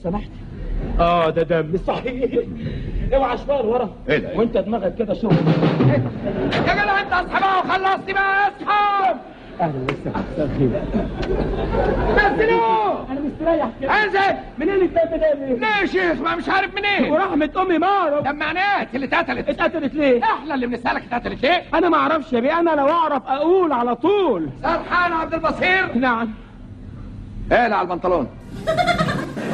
سمحت اه ده دم صحيح اوعى شمال ورا إيه ده؟ وانت دماغك كده شوف يا جدع انت اصحابها وخلصتي بقى اصحاب اهلا وسهلا مساء الخير نزلوه انا مستريح كده انزل منين الدم ده ليه؟ ليه يا شيخ ما مش عارف منين ورحمة امي ما اعرف طب معناه اللي اتقتلت اتقتلت ليه؟ احنا اللي بنسالك اتقتلت ليه انا ما اعرفش يا بيه انا لو اعرف اقول على طول سرحان عبد البصير نعم اقلع البنطلون